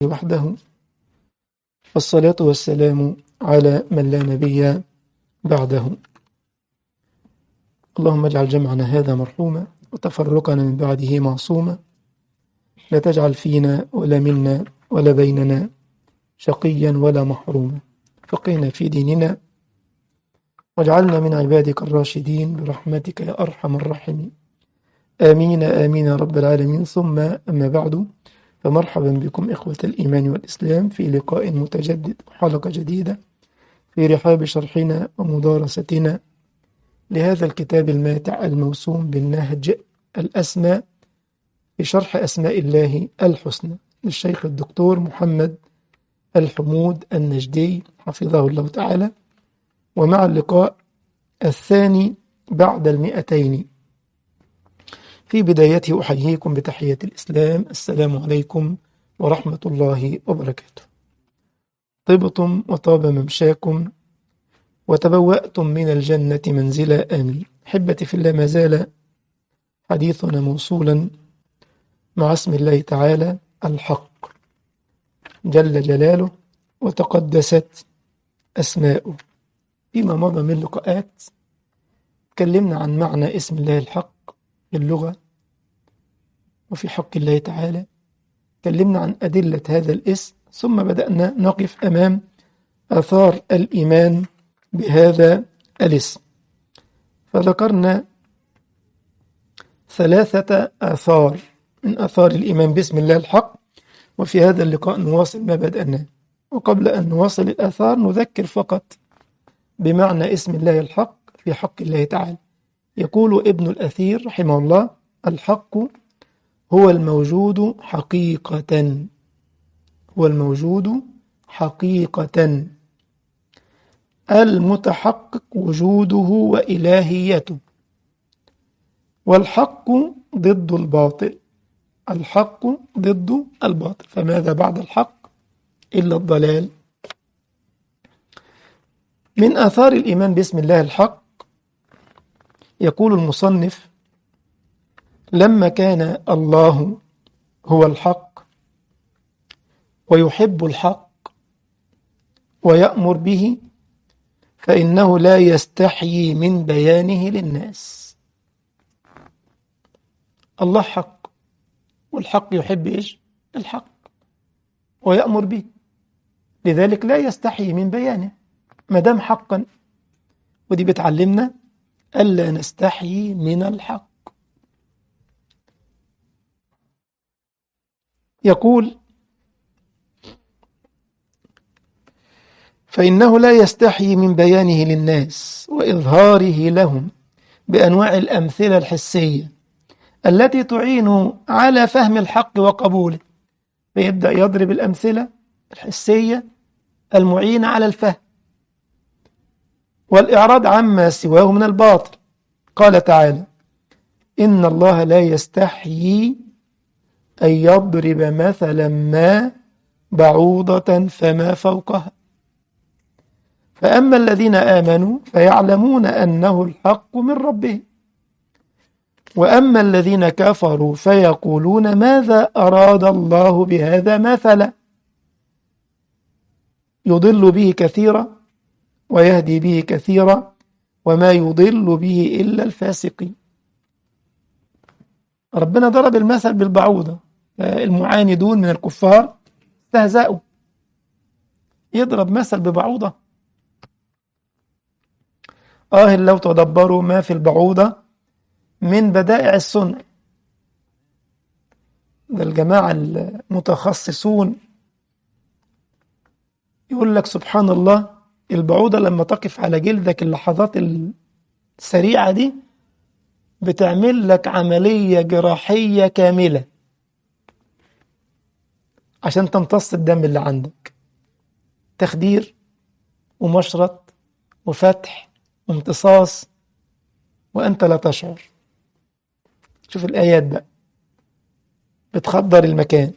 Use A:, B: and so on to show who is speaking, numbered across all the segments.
A: وحده والصلاة والسلام على من لا نبي بعده اللهم اجعل جمعنا هذا مرحوما وتفرقنا من بعده معصوما لا تجعل فينا ولا منا ولا بيننا شقيا ولا محروما فقهنا في ديننا واجعلنا من عبادك الراشدين برحمتك يا أرحم الراحمين آمين آمين يا رب العالمين ثم أما بعد فمرحبا بكم إخوة الإيمان والإسلام في لقاء متجدد وحلقة جديدة في رحاب شرحنا ومدارستنا لهذا الكتاب الماتع الموسوم بالنهج الأسمى في شرح أسماء الله الحسنى للشيخ الدكتور محمد الحمود النجدي حفظه الله تعالى ومع اللقاء الثاني بعد المئتين في بدايته أحييكم بتحية الإسلام السلام عليكم ورحمة الله وبركاته طبتم وطاب ممشاكم وتبوأتم من الجنة منزلا آمين حبتي في الله ما زال حديثنا موصولا مع اسم الله تعالى الحق جل جلاله وتقدست أسماؤه فيما مضى من لقاءات تكلمنا عن معنى اسم الله الحق في اللغة وفي حق الله تعالى تكلمنا عن أدلة هذا الاسم ثم بدأنا نقف أمام آثار الإيمان بهذا الاسم فذكرنا ثلاثة آثار من آثار الإيمان باسم الله الحق وفي هذا اللقاء نواصل ما بدأناه وقبل أن نواصل الآثار نذكر فقط بمعنى اسم الله الحق في حق الله تعالى يقول ابن الأثير رحمه الله الحق هو الموجود حقيقة هو الموجود حقيقة المتحقق وجوده وإلهيته والحق ضد الباطل الحق ضد الباطل فماذا بعد الحق إلا الضلال من آثار الإيمان باسم الله الحق يقول المصنف لما كان الله هو الحق ويحب الحق ويأمر به فإنه لا يستحيي من بيانه للناس الله حق والحق يحب إيش؟ الحق ويأمر به لذلك لا يستحيي من بيانه ما دام حقا ودي بتعلمنا ألا نستحيي من الحق يقول فإنه لا يستحيي من بيانه للناس وإظهاره لهم بأنواع الأمثلة الحسية التي تعين على فهم الحق وقبوله فيبدأ يضرب الأمثلة الحسية المعينة على الفهم والإعراض عما سواه من الباطل قال تعالى إن الله لا يستحيي أن يضرب مثلا ما بعوضة فما فوقها فأما الذين آمنوا فيعلمون أنه الحق من ربهم وأما الذين كفروا فيقولون ماذا أراد الله بهذا مثلا يضل به كثيرا ويهدي به كثيرا وما يضل به إلا الفاسقين ربنا ضرب المثل بالبعوضة المعاندون من الكفار استهزأوا يضرب مثل ببعوضة آه لو تدبروا ما في البعوضة من بدائع الصنع ده الجماعة المتخصصون يقول لك سبحان الله البعوضة لما تقف على جلدك اللحظات السريعة دي بتعمل لك عملية جراحية كاملة عشان تمتص الدم اللي عندك تخدير ومشرط وفتح وامتصاص وأنت لا تشعر شوف الآيات بقى بتخدر المكان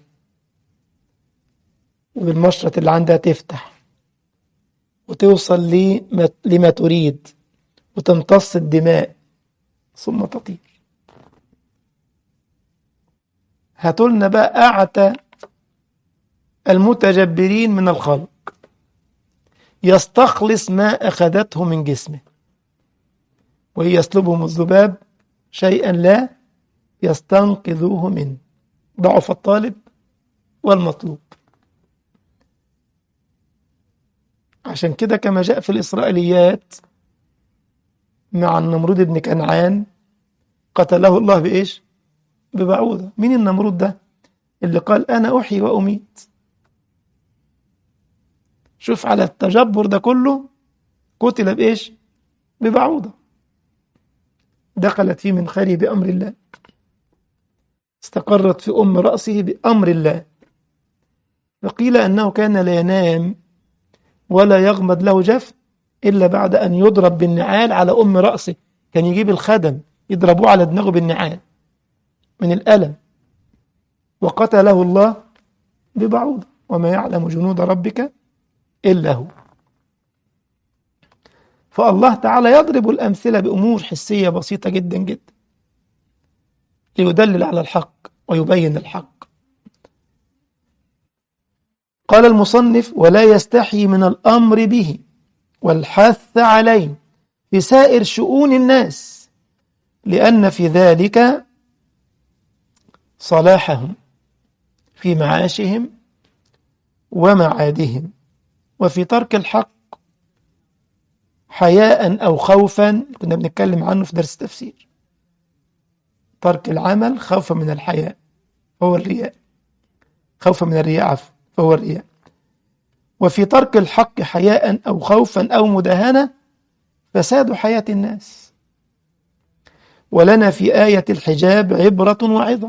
A: وبالمشرط اللي عندها تفتح وتوصل لما, لما تريد وتمتص الدماء ثم تطير هاتولنا بقى أعتى المتجبرين من الخلق يستخلص ما أخذته من جسمه وهي يسلبهم الذباب شيئا لا يستنقذوه منه ضعف الطالب والمطلوب عشان كده كما جاء في الإسرائيليات مع النمرود بن كنعان قتله الله بإيش ببعوضة مين النمرود ده اللي قال أنا أحيي وأميت شوف على التجبر ده كله قتل بإيش ببعوضة دخلت في منخره بأمر الله استقرت في أم رأسه بأمر الله وقيل أنه كان لا ينام ولا يغمد له جف إلا بعد أن يضرب بالنعال على أم رأسه كان يجيب الخدم يضربوه على دماغه بالنعال من الألم وقتله الله ببعوضة وما يعلم جنود ربك إلا هو فالله تعالى يضرب الأمثلة بأمور حسية بسيطة جدا جدا ليدلل على الحق ويبين الحق قال المصنف ولا يستحي من الأمر به والحث عليه في سائر شؤون الناس لأن في ذلك صلاحهم في معاشهم ومعادهم وفي ترك الحق حياء أو خوفا كنا بنتكلم عنه في درس التفسير ترك العمل خوفا من الحياء هو الرياء خوفا من الرياء عفوا فهو الرياء وفي ترك الحق حياء أو خوفا أو مداهنة فساد حياة الناس ولنا في آية الحجاب عبرة وعظة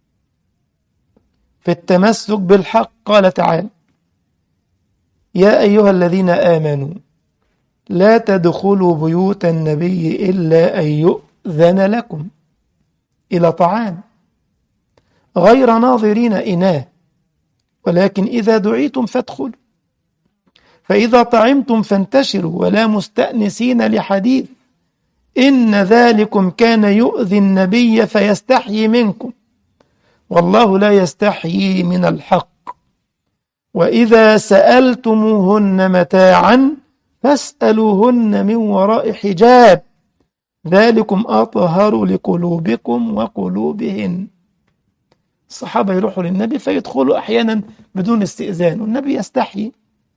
A: في التمسك بالحق قال تعالى يا أيها الذين آمنوا لا تدخلوا بيوت النبي إلا أن يؤذن لكم إلى طعام غير ناظرين إناه ولكن إذا دعيتم فادخلوا فإذا طعمتم فانتشروا ولا مستأنسين لحديث إن ذلكم كان يؤذي النبي فيستحيي منكم والله لا يستحيي من الحق وإذا سألتموهن متاعا فاسألوهن من وراء حجاب ذلكم أطهر لقلوبكم وقلوبهن الصحابة يروحوا للنبي فيدخلوا أحيانا بدون استئذان والنبي يستحيي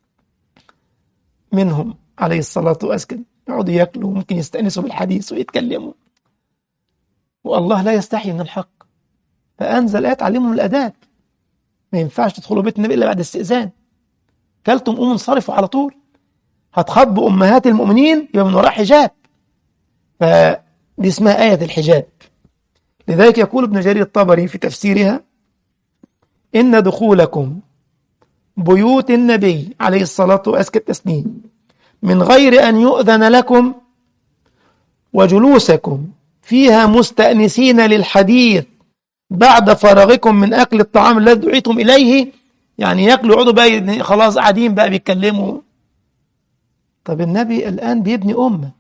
A: منهم عليه الصلاة والسلام يقعدوا ياكلوا ممكن يستأنسوا بالحديث ويتكلموا والله لا يستحي من الحق فأنزل آيات علمهم الأداب ما ينفعش تدخلوا بيت النبي إلا بعد استئذان كلتم قوموا انصرفوا على طول هتخاطبوا أمهات المؤمنين يبقى من وراء حجاب فدي اسمها آية الحجاب لذلك يقول ابن جرير الطبري في تفسيرها إن دخولكم بيوت النبي عليه الصلاة وأزكى التسليم من غير أن يؤذن لكم وجلوسكم فيها مستأنسين للحديث بعد فراغكم من أكل الطعام الذي دعيتم إليه يعني ياكلوا يقعدوا بقى خلاص قاعدين بقى بيتكلموا طب النبي الآن بيبني أمة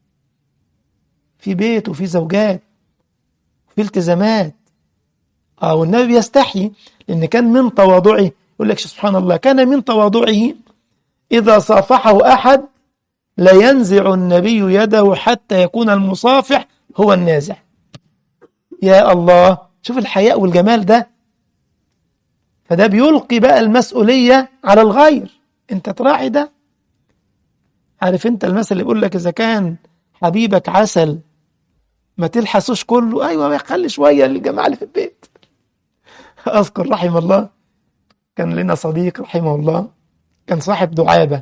A: في بيت وفي زوجات وفي التزامات اه والنبي يستحي لأن كان من تواضعه يقول لك سبحان الله كان من تواضعه إذا صافحه أحد لا ينزع النبي يده حتى يكون المصافح هو النازع يا الله شوف الحياء والجمال ده فده بيلقي بقى المسؤولية على الغير انت تراعي ده عارف انت المثل اللي بيقول لك اذا كان حبيبك عسل ما تلحسوش كله ايوه خلي شويه للجماعه اللي في البيت اذكر رحم الله كان لنا صديق رحمه الله كان صاحب دعابه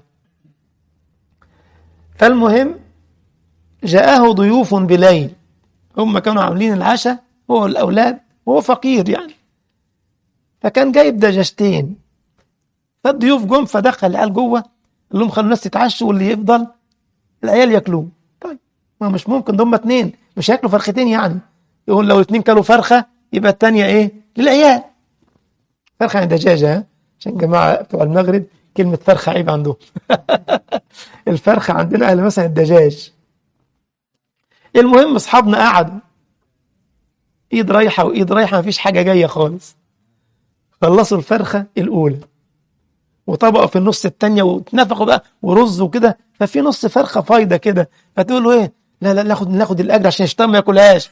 A: فالمهم جاءه ضيوف بليل هم كانوا عاملين العشاء هو الاولاد وهو فقير يعني فكان جايب دجاجتين فالضيوف جم فدخل العيال جوه قال لهم خلوا الناس تتعشوا واللي يفضل العيال ياكلوه طيب ما مش ممكن ده هم اتنين مش هياكلوا فرختين يعني يقول لو اتنين كلوا فرخه يبقى التانية ايه للعيال فرخه يعني دجاجه ها عشان جماعه بتوع المغرب كلمه فرخه عيب عندهم الفرخه عندنا اهل مثلا الدجاج المهم اصحابنا قعدوا ايد رايحه وايد رايحه مفيش حاجه جايه خالص خلصوا الفرخه الاولى وطبقه في النص التانية واتنفخوا بقى ورز وكده ففي نص فرخه فايضه كده فتقول له ايه لا لا ناخد ناخد الاجر عشان الشيطان ما ياكلهاش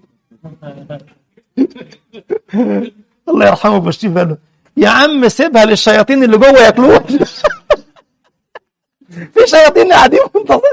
A: الله يرحمه بشتيف قال يا عم سيبها للشياطين اللي جوه ياكلوها في شياطين قاعدين منتظرين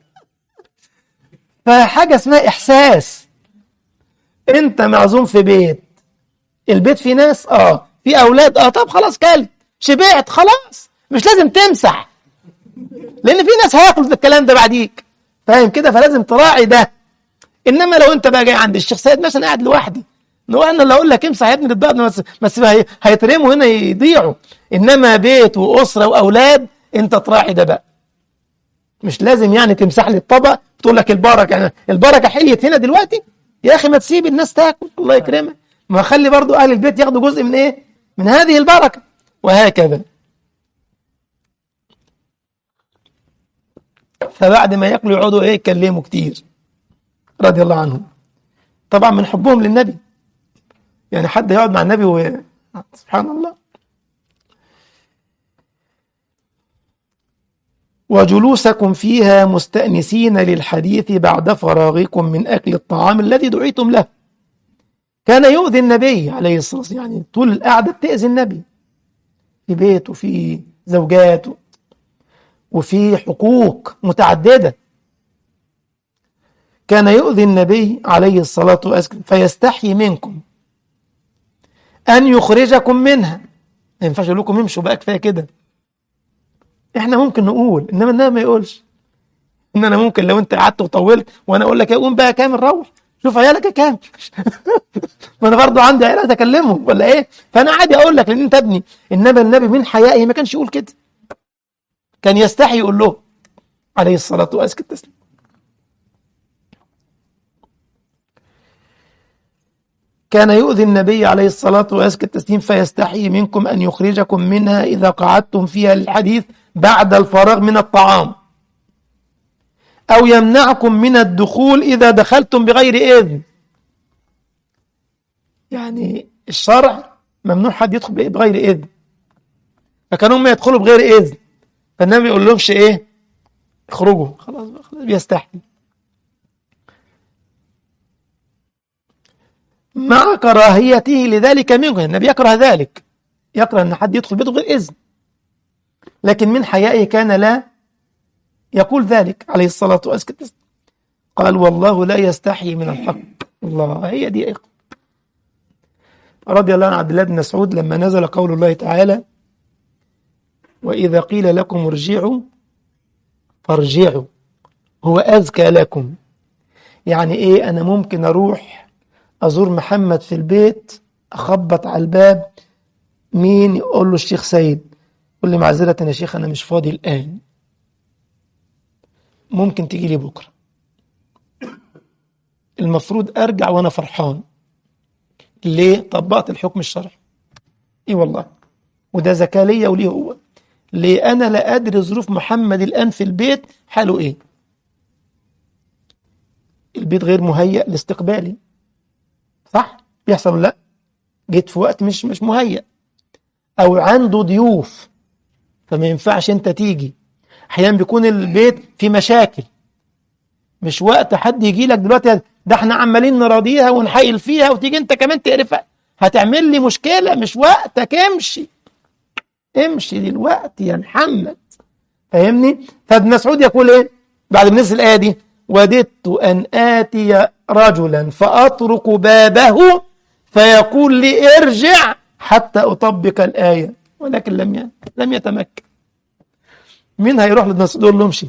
A: فحاجه اسمها احساس انت معزوم في بيت البيت فيه ناس اه في اولاد اه طب خلاص كلت شبعت خلاص مش لازم تمسح لان في ناس هياكلوا الكلام ده بعديك فاهم كده فلازم تراعي ده انما لو انت بقى جاي عند الشيخ سيد مثلا قاعد لوحدي لو انا اللي اقول لك امسح يا ابني الباب بس بس هي- هيترموا هنا يضيعوا انما بيت واسره واولاد انت تراعي ده بقى مش لازم يعني تمسح لي الطبق تقول لك البركه يعني البركه حليت هنا دلوقتي يا اخي ما تسيب الناس تاكل الله يكرمك ما خلي برضو اهل البيت ياخدوا جزء من ايه من هذه البركه وهكذا فبعد ما ياكلوا يقعدوا ايه يتكلموا كتير رضي الله عنهم طبعا من حبهم للنبي يعني حد يقعد مع النبي و... سبحان الله وجلوسكم فيها مستأنسين للحديث بعد فراغكم من أكل الطعام الذي دعيتم له كان يؤذي النبي عليه الصلاة والسلام يعني طول القعدة بتأذي النبي في بيته في زوجاته وفي حقوق متعددة كان يؤذي النبي عليه الصلاة والسلام فيستحي منكم أن يخرجكم منها ما ينفعش يقول لكم امشوا بقى كفاية كده احنا ممكن نقول انما النبي ما يقولش ان انا ممكن لو انت قعدت وطولت وانا اقول لك يا قوم بقى كامل روح شوف عيالك يا كامل ما انا برضه عندي عيال اتكلمهم ولا ايه فانا عادي اقول لك لان انت ابني انما النبي من حيائه ما كانش يقول كده كان يستحي يقول له عليه الصلاه وازكى التسليم كان يؤذي النبي عليه الصلاة وأزكى التسليم فيستحي منكم أن يخرجكم منها إذا قعدتم فيها للحديث بعد الفراغ من الطعام أو يمنعكم من الدخول إذا دخلتم بغير إذن يعني الشرع ممنوع حد يدخل بغير إذن فكانوا هم يدخلوا بغير إذن فالنبي يقول لهمش إيه اخرجوا خلاص بقى خلاص بيستحي مع كراهيته لذلك منكم النبي يكره ذلك يكره أن حد يدخل بيته غير إذن لكن من حيائه كان لا يقول ذلك عليه الصلاة والسلام قال والله لا يستحي من الحق الله هي دي إيه رضي الله عن عبد الله بن مسعود لما نزل قول الله تعالى وإذا قيل لكم ارجعوا فارجعوا هو أذكى لكم يعني إيه أنا ممكن أروح أزور محمد في البيت أخبط على الباب مين يقول له الشيخ سيد يقول لي معذرة يا شيخ أنا مش فاضي الآن ممكن تيجي لي بكرة المفروض أرجع وأنا فرحان ليه طبقت الحكم الشرعي إيه والله وده ذكاء ليا وليه هو ليه أنا لا أدري ظروف محمد الآن في البيت حاله إيه البيت غير مهيأ لاستقبالي صح بيحصل ولا لا جيت في وقت مش مش مهيأ او عنده ضيوف فما ينفعش انت تيجي احيانا بيكون البيت في مشاكل مش وقت حد يجي لك دلوقتي ده احنا عمالين نراضيها ونحايل فيها وتيجي انت كمان تقرفها هتعمل لي مشكلة مش وقتك امشي امشي دلوقتي يا محمد فاهمني فابن مسعود يقول ايه بعد ما نزل الايه دي وددت ان اتي رجلا فأطرق بابه فيقول لي ارجع حتى أطبق الآية ولكن لم لم يتمكن مين هيروح لابن مسعود يقول له امشي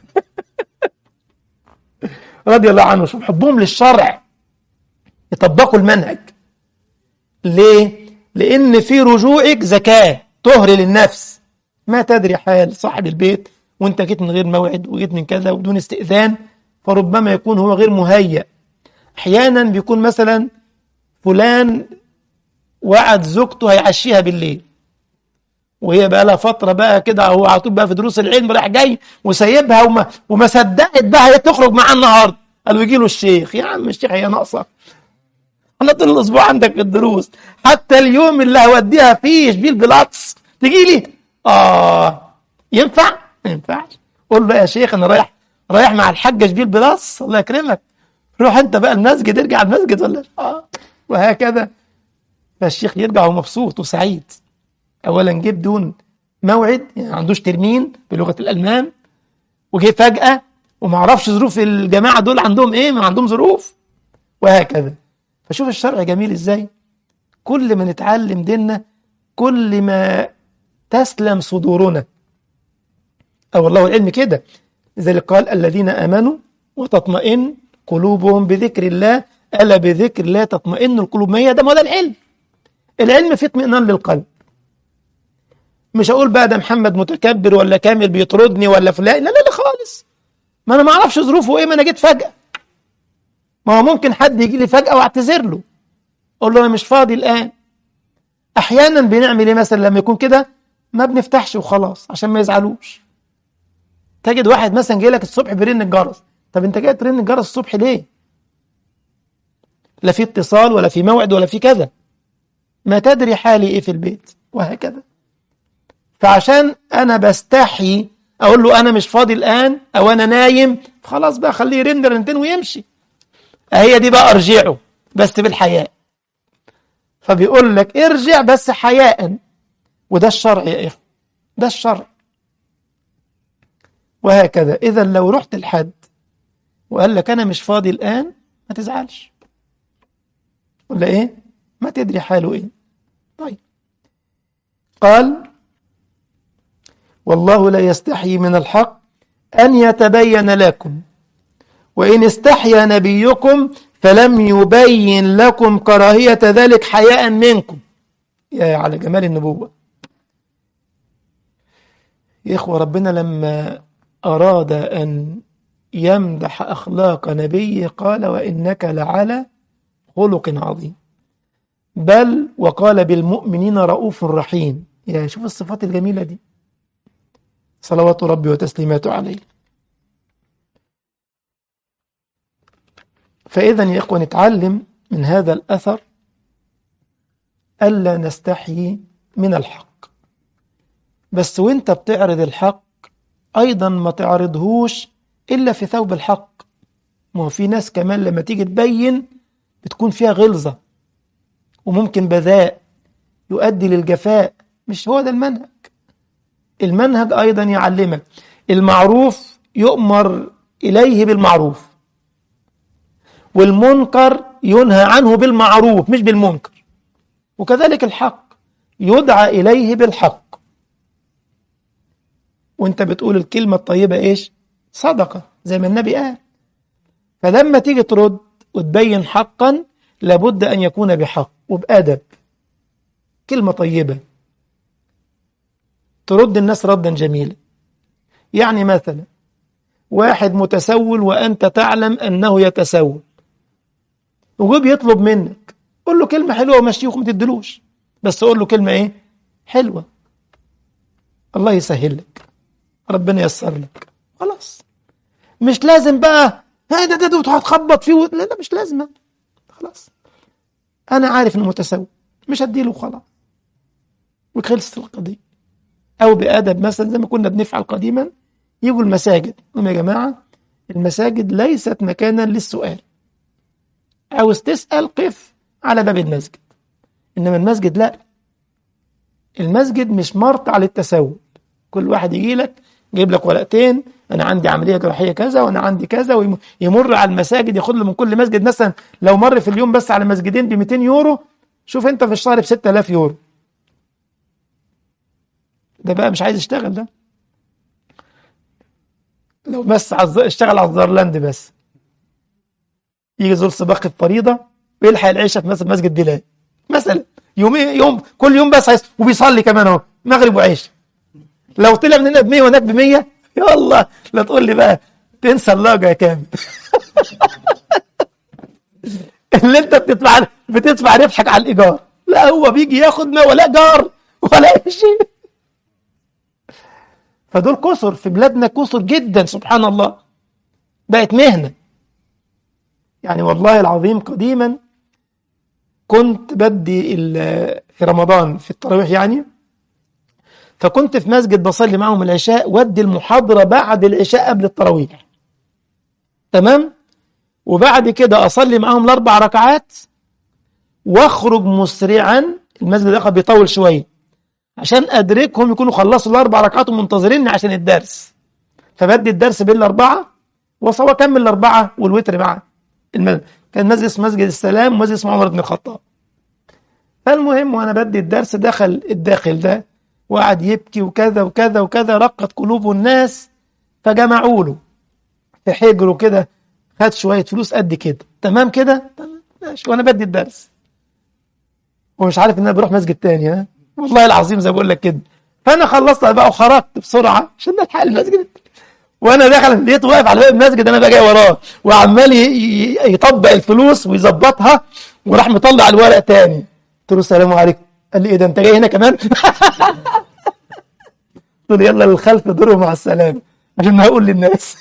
A: رضي الله عنه شوف حبهم للشرع يطبقوا المنهج ليه؟ لأن في رجوعك زكاة طهر للنفس ما تدري حال صاحب البيت وانت جيت من غير موعد وجيت من كذا وبدون استئذان فربما يكون هو غير مهيأ احيانا بيكون مثلا فلان وعد زوجته هيعشيها بالليل وهي بقى لها فتره بقى كده هو على طول بقى في دروس العلم رايح جاي وسايبها وما, وما صدقت بقى هي تخرج معاه النهارده قالوا يجي له الشيخ يا عم الشيخ هي ناقصه انا طول الاسبوع عندك في الدروس حتى اليوم اللي هوديها فيه شبيل بلاتس تجي لي اه ينفع ما ينفعش قول له يا شيخ انا رايح رايح مع الحاج شبيل بلس الله يكرمك روح انت بقى المسجد ارجع المسجد ولا اه وهكذا فالشيخ يرجع وهو مبسوط وسعيد اولا جه بدون موعد يعني ما عندوش ترمين بلغه الالمان وجه فجاه وما عرفش ظروف الجماعه دول عندهم ايه ما عندهم ظروف وهكذا فشوف الشرع جميل ازاي كل ما نتعلم ديننا كل ما تسلم صدورنا أو والله العلم كده لذلك قال الذين آمنوا وتطمئن قلوبهم بذكر الله ألا بذكر الله تطمئن القلوب ما هي ده ما ده العلم العلم فيه اطمئنان للقلب مش هقول بقى ده محمد متكبر ولا كامل بيطردني ولا فلان لا لا لا خالص ما انا ما اعرفش ظروفه ايه ما انا جيت فجأة ما هو ممكن حد يجي لي فجأة واعتذر له اقول له انا مش فاضي الان احيانا بنعمل ايه مثلا لما يكون كده ما بنفتحش وخلاص عشان ما يزعلوش تجد واحد مثلا جاي لك الصبح بيرن الجرس طب انت جاي ترن الجرس الصبح ليه لا في اتصال ولا في موعد ولا في كذا ما تدري حالي ايه في البيت وهكذا فعشان انا بستحي اقول له انا مش فاضي الان او انا نايم خلاص بقى خليه يرن رنتين ويمشي هي دي بقى ارجعه بس بالحياء فبيقول لك ارجع بس حياء وده الشرع يا اخوه ده الشرع وهكذا اذا لو رحت لحد وقال لك انا مش فاضي الان ما تزعلش ولا ايه ما تدري حاله ايه طيب قال والله لا يستحيي من الحق أن يتبين لكم وإن استحيا نبيكم فلم يبين لكم كراهية ذلك حياء منكم يا على جمال النبوة يا إخوة ربنا لما أراد أن يمدح أخلاق نبيه قال وإنك لعلى خلق عظيم بل وقال بالمؤمنين رؤوف رحيم يا شوف الصفات الجميلة دي صلوات ربي وتسليماته عليه فإذا يا إخوة نتعلم من هذا الأثر ألا نستحي من الحق بس وانت بتعرض الحق أيضا ما تعرضهوش إلا في ثوب الحق ما هو في ناس كمان لما تيجي تبين بتكون فيها غلظة وممكن بذاء يؤدي للجفاء مش هو ده المنهج المنهج أيضا يعلمك المعروف يؤمر إليه بالمعروف والمنكر ينهى عنه بالمعروف مش بالمنكر وكذلك الحق يدعى إليه بالحق وانت بتقول الكلمة الطيبة ايش صدقة زي ما النبي قال فلما تيجي ترد وتبين حقا لابد أن يكون بحق وبأدب كلمة طيبة ترد الناس ردا جميلا يعني مثلا واحد متسول وأنت تعلم أنه يتسول وجوب يطلب منك قول له كلمة حلوة ومشيه وما تدلوش بس قول له كلمة ايه حلوة الله يسهل لك ربنا ييسر لك خلاص مش لازم بقى هذا ده ده هتخبط فيه لا لا مش لازم خلاص انا عارف انه متسول مش هديله خلاص وخلصت القضيه او بادب مثلا زي ما كنا بنفعل قديما يجوا المساجد هم يا جماعه المساجد ليست مكانا للسؤال عاوز تسال قف على باب المسجد انما المسجد لا المسجد مش مرتع للتسول كل واحد يجي لك جايب لك ورقتين انا عندي عمليه جراحيه كذا وانا عندي كذا ويمر على المساجد ياخد له من كل مسجد مثلا لو مر في اليوم بس على مسجدين ب 200 يورو شوف انت في الشهر ب 6000 يورو ده بقى مش عايز يشتغل ده لو بس عز... اشتغل على الزرلاند بس يجي زول سباق الفريضه ويلحق العشاء في مثلا مسجد بلال مثلا يوم يوم كل يوم بس عايز وبيصلي كمان اهو مغرب وعشاء لو طلع من هنا ب 100 وهناك ب 100 يا الله لا تقول لي بقى تنسى اللاجة يا كامل اللي انت بتدفع بتدفع ربحك على الايجار لا هو بيجي ياخد ما ولا جار ولا شيء فدول كسر في بلادنا كسر جدا سبحان الله بقت مهنة يعني والله العظيم قديما كنت بدي في رمضان في التراويح يعني فكنت في مسجد بصلي معهم العشاء ودي المحاضرة بعد العشاء قبل التراويح تمام وبعد كده أصلي معهم الأربع ركعات واخرج مسرعا المسجد ده بيطول شوية عشان أدركهم يكونوا خلصوا الأربع ركعات ومنتظريني عشان الدرس فبدي الدرس بين الأربعة وصوا أكمل الأربعة والوتر معاه المسجد. كان مسجد اسمه مسجد السلام ومسجد اسمه عمر بن الخطاب فالمهم وأنا بدي الدرس دخل الداخل ده وقعد يبكي وكذا وكذا وكذا رقت قلوب الناس فجمعوا له في حجره كده خد شوية فلوس قد كده تمام كده تمام ماشي وأنا بدي الدرس ومش عارف إن أنا بروح مسجد تاني ها والله العظيم زي ما بقول لك كده فأنا خلصت بقى وخرجت بسرعة عشان نلحق المسجد وانا داخل لقيته واقف على باب المسجد انا بقى جاي وراه وعمال يطبق الفلوس ويظبطها وراح مطلع الورق تاني قلت له السلام عليكم قال لي ايه ده انت جاي هنا كمان قلت له يلا للخلف دوروا مع السلامه عشان هقول للناس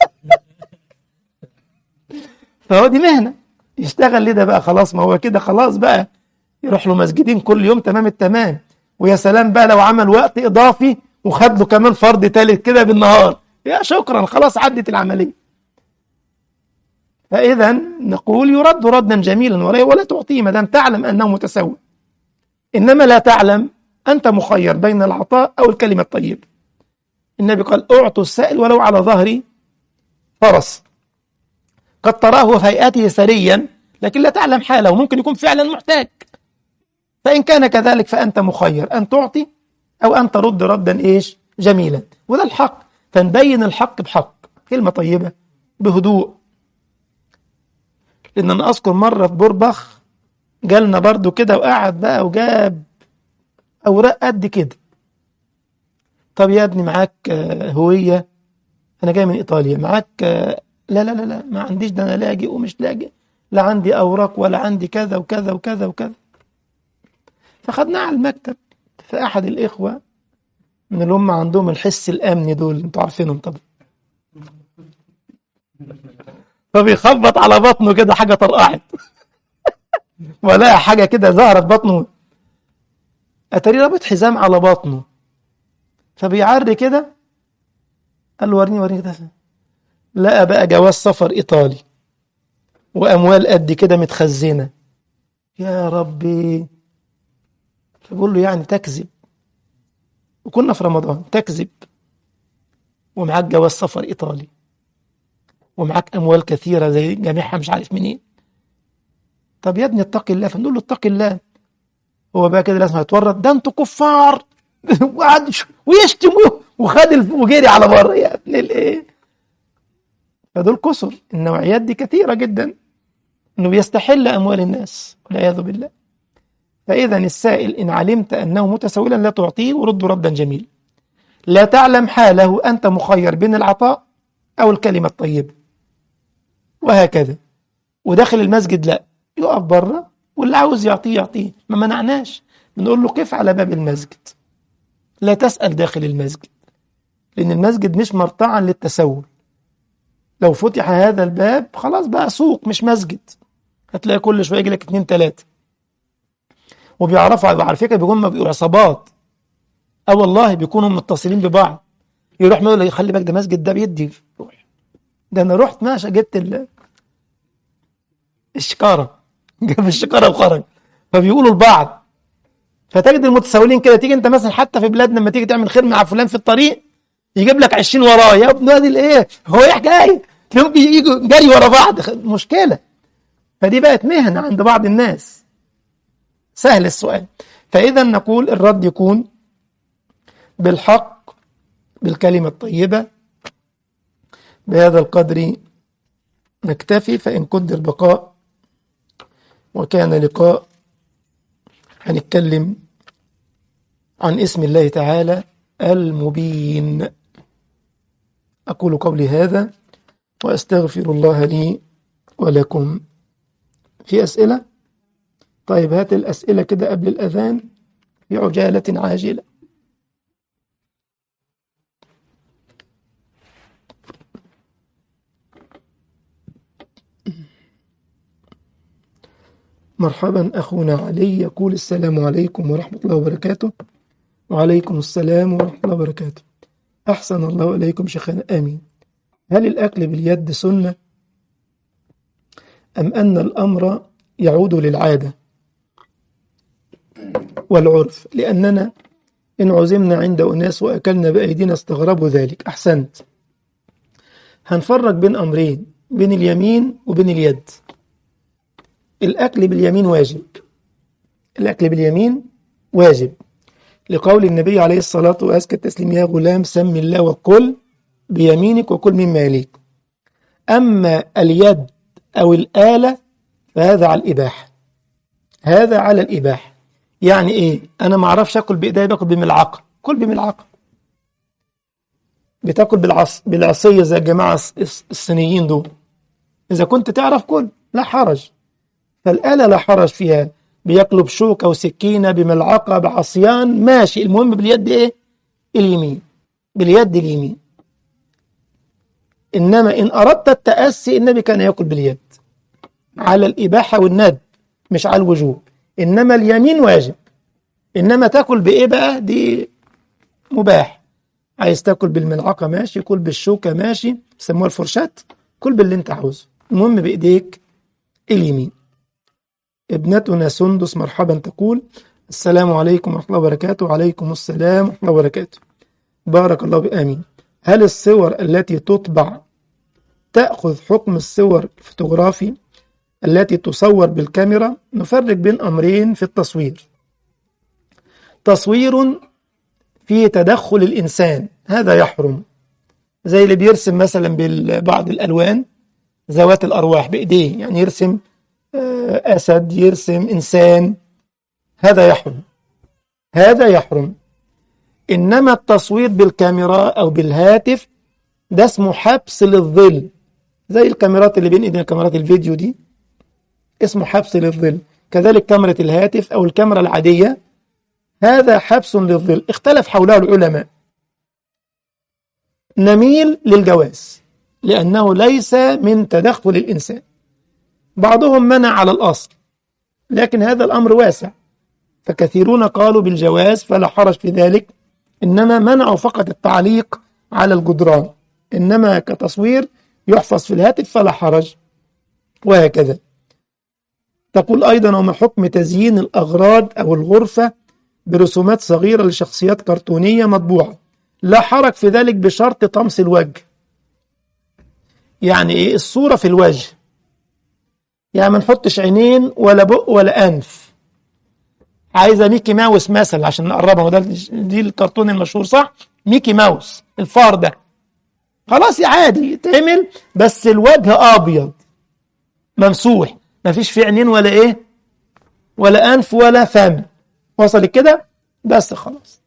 A: فهو دي مهنه يشتغل ليه ده بقى خلاص ما هو كده خلاص بقى يروح له مسجدين كل يوم تمام التمام ويا سلام بقى لو عمل وقت اضافي وخد له كمان فرض ثالث كده بالنهار يا شكرا خلاص عدت العملية فإذا نقول يرد ردا جميلا ولا تعطيه ما دام تعلم أنه متسوي إنما لا تعلم أنت مخير بين العطاء أو الكلمة الطيبة النبي قال أعطوا السائل ولو على ظهر فرس قد تراه في هيئته سريا لكن لا تعلم حاله ممكن يكون فعلا محتاج فإن كان كذلك فأنت مخير أن تعطي أو أن ترد ردا إيش جميلا وده الحق فنبين الحق بحق كلمة طيبة بهدوء لأن أنا أذكر مرة في بوربخ جالنا برضو كده وقعد بقى وجاب أوراق قد كده طب يا ابني معاك هوية أنا جاي من إيطاليا معاك لا لا لا لا ما عنديش ده أنا لاجئ ومش لاجئ لا عندي أوراق ولا عندي كذا وكذا وكذا وكذا فخدناه على المكتب فأحد الإخوة من اللي هم عندهم الحس الامني دول انتوا عارفينهم طبعا فبيخبط على بطنه كده حاجه طرقعت ولا حاجه كده ظهرت بطنه اتاري رابط حزام على بطنه فبيعري كده قال له وريني وريني كده لقى بقى جواز سفر ايطالي واموال قد كده متخزنه يا ربي فبقول له يعني تكذب وكنا في رمضان تكذب ومعاك جواز سفر ايطالي ومعاك اموال كثيره زي جامعها مش عارف منين طب يا ابني اتق الله فنقول له اتق الله هو بقى كده لازم هيتورط ده انتوا كفار وقعد ويشتم وخد وجري على بره يا ابن الايه فدول كسر النوعيات دي كثيره جدا انه بيستحل اموال الناس والعياذ بالله فإذا السائل إن علمت أنه متسولا لا تعطيه ورد ردا جميلا لا تعلم حاله أنت مخير بين العطاء أو الكلمة الطيبة وهكذا وداخل المسجد لا يقف بره واللي عاوز يعطيه يعطيه ما منعناش بنقول له قف على باب المسجد لا تسأل داخل المسجد لأن المسجد مش مرتعا للتسول لو فتح هذا الباب خلاص بقى سوق مش مسجد هتلاقي كل شوية يجي لك اتنين تلاتة وبيعرفوا على فكره بيكونوا بيبقوا عصابات اه والله بيكونوا متصلين ببعض يروح يقول لي خلي بالك ده مسجد ده بيدي روح ده انا رحت ماشي جبت ال... الشكاره جاب الشكاره وخرج فبيقولوا لبعض فتجد المتسولين كده تيجي انت مثلا حتى في بلادنا لما تيجي تعمل خير مع فلان في الطريق يجيب لك 20 وراه يا ابن هذه الايه هو ايه حكايه تلاقيهم يجوا جري ورا بعض مشكله فدي بقت مهنه عند بعض الناس سهل السؤال فإذا نقول الرد يكون بالحق بالكلمة الطيبة بهذا القدر نكتفي فإن قدر بقاء وكان لقاء هنتكلم عن اسم الله تعالى المبين أقول قولي هذا وأستغفر الله لي ولكم في أسئلة؟ طيب هات الأسئلة كده قبل الأذان في عجالة عاجلة مرحبا أخونا علي يقول السلام عليكم ورحمة الله وبركاته وعليكم السلام ورحمة الله وبركاته أحسن الله إليكم شيخنا آمين هل الأكل باليد سنة أم أن الأمر يعود للعادة والعرف لأننا إن عزمنا عند أناس وأكلنا بأيدينا استغربوا ذلك أحسنت هنفرق بين أمرين بين اليمين وبين اليد الأكل باليمين واجب الأكل باليمين واجب لقول النبي عليه الصلاة وأزكى التسليم يا غلام سم الله وكل بيمينك وكل مما يليك أما اليد أو الآلة فهذا على الإباحة هذا على الإباحة يعني إيه أنا ما أعرفش أكل بإيدي باكل بملعقة كل بملعقة بتاكل بالعص بالعصية زي الجماعة الصينيين دول إذا كنت تعرف كل لا حرج فالآلة لا حرج فيها بياكلوا بشوكة وسكينة بملعقة بعصيان ماشي المهم باليد إيه اليمين باليد اليمين إنما إن أردت التأسي النبي كان يأكل باليد على الإباحة والند مش على الوجوب إنما اليمين واجب إنما تاكل بإيه بقى دي مباح عايز تاكل بالملعقة ماشي كل بالشوكة ماشي يسموها الفرشات كل باللي انت عاوزه المهم بإيديك اليمين ابنتنا سندس مرحبا تقول السلام عليكم ورحمة الله وبركاته وعليكم السلام ورحمة الله وبركاته بارك الله بآمين هل الصور التي تطبع تأخذ حكم الصور الفوتوغرافي التي تصور بالكاميرا نفرق بين أمرين في التصوير تصوير فيه تدخل الإنسان هذا يحرم زي اللي بيرسم مثلا ببعض الألوان ذوات الأرواح بإيديه يعني يرسم أسد يرسم إنسان هذا يحرم هذا يحرم إنما التصوير بالكاميرا أو بالهاتف ده اسمه حبس للظل زي الكاميرات اللي بين ايدينا كاميرات الفيديو دي اسمه حبس للظل كذلك كاميرا الهاتف أو الكاميرا العادية هذا حبس للظل اختلف حوله العلماء نميل للجواز لأنه ليس من تدخل الإنسان بعضهم منع على الأصل لكن هذا الأمر واسع فكثيرون قالوا بالجواز فلا حرج في ذلك إنما منعوا فقط التعليق على الجدران إنما كتصوير يحفظ في الهاتف فلا حرج وهكذا تقول أيضا وما حكم تزيين الأغراض أو الغرفة برسومات صغيرة لشخصيات كرتونية مطبوعة لا حرج في ذلك بشرط طمس الوجه يعني إيه الصورة في الوجه يعني ما نحطش عينين ولا بق ولا أنف عايزة ميكي ماوس مثلا عشان نقربها وده دي الكرتون المشهور صح ميكي ماوس الفار ده خلاص يا عادي يتعمل بس الوجه أبيض ممسوح ما فيش فيه عينين ولا إيه ولا أنف ولا فم وصل كده بس خلاص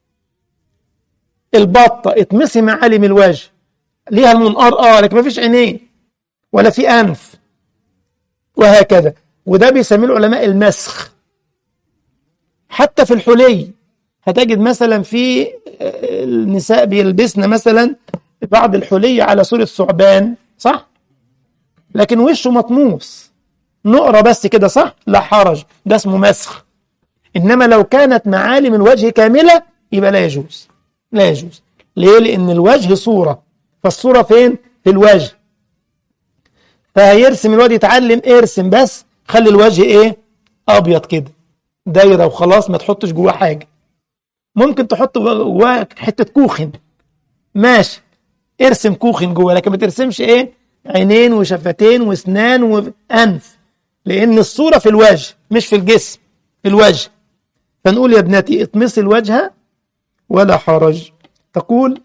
A: البطة اتمسي معالم الوجه ليها المنقار اه لكن ما فيش عينين ولا في أنف وهكذا وده بيسميه العلماء المسخ حتى في الحلي هتجد مثلا في النساء بيلبسن مثلا بعض الحلي على صورة ثعبان صح لكن وشه مطموس نقرة بس كده صح لا حرج ده اسمه مسخ إنما لو كانت معالم الوجه كاملة يبقى لا يجوز لا يجوز ليه لأن الوجه صورة فالصورة فين في الوجه فهيرسم الواد يتعلم ارسم بس خلي الوجه ايه ابيض كده دايره وخلاص ما تحطش جواه حاجه ممكن تحط جواه حته كوخن ماشي ارسم كوخن جوه لكن ما ترسمش ايه عينين وشفتين واسنان وانف لان الصوره في الوجه مش في الجسم في الوجه فنقول يا ابنتي اطمسي الوجه ولا حرج تقول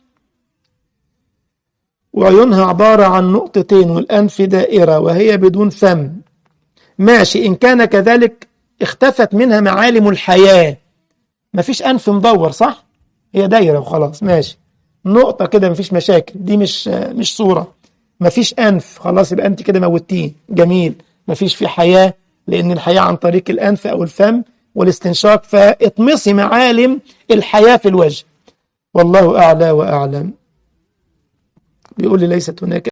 A: وعيونها عبارة عن نقطتين والأنف دائرة وهي بدون فم ماشي إن كان كذلك اختفت منها معالم الحياة مفيش أنف مدور صح؟ هي دايرة وخلاص ماشي نقطة كده مفيش مشاكل دي مش مش صورة مفيش أنف خلاص يبقى أنت كده موتيه جميل مفيش في حياة لأن الحياة عن طريق الأنف أو الفم والاستنشاق فاطمسي معالم الحياة في الوجه والله أعلى وأعلم بيقول لي ليست هناك